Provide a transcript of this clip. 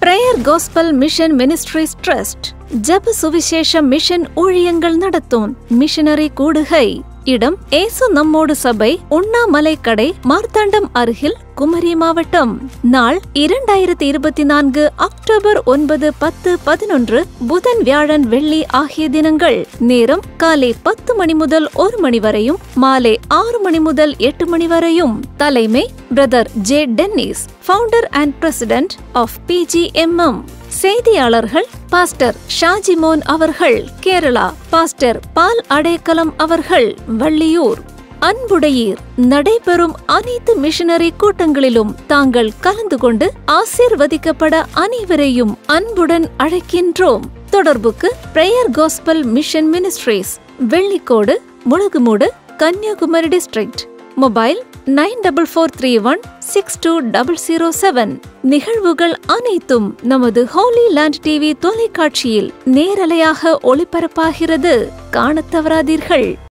prayer gospel mission ministries trust ஜப சுவிசேஷ mission ஊழியங்கள் நடத்தும் மிஷனரி கூடுகை இடம் ஏசு நம்மோடு சபை உண்ணாமலை கடை மார்த்தாண்டம் அருகில் குமரி மாவட்டம் நாள் இரண்டாயிரத்தி இருபத்தி நான்கு அக்டோபர் ஒன்பது பத்து பதினொன்று புதன் வியாழன் வெள்ளி ஆகிய தினங்கள் நேரம் காலை பத்து மணி முதல் ஒரு மணி வரையும் மாலை ஆறு மணி முதல் எட்டு மணி வரையும் தலைமை brother J Dennis founder and president of PGMM செய்தியாளர்கள் பாஸ்டர் ஷாஜிமோன் அவர்கள் கேரளா பாஸ்டர் பால் அடைக்கலம் அவர்கள் வள்ளியூர் அன்புடையீர் நடைபெறும் அனைத்து மிஷனரி கூட்டங்களிலும் தாங்கள் கலந்து கொண்டு ஆசீர்வதிக்கப்பட அனைவரையும் அன்புடன் அழைக்கின்றோம் தொடர்புக்கு prayer gospel mission ministries Vellicode Mulagumoodu Kanyakumari district mobile nine double four three one six two double zero seven நிகழ்வுகள் அனைத்தும் நமது ஹோலி லேண்ட் டிவி தொலைக்காட்சியில் நேரலையாக ஒளிபரப்பாகிறது காணத் தவறாதீர்கள்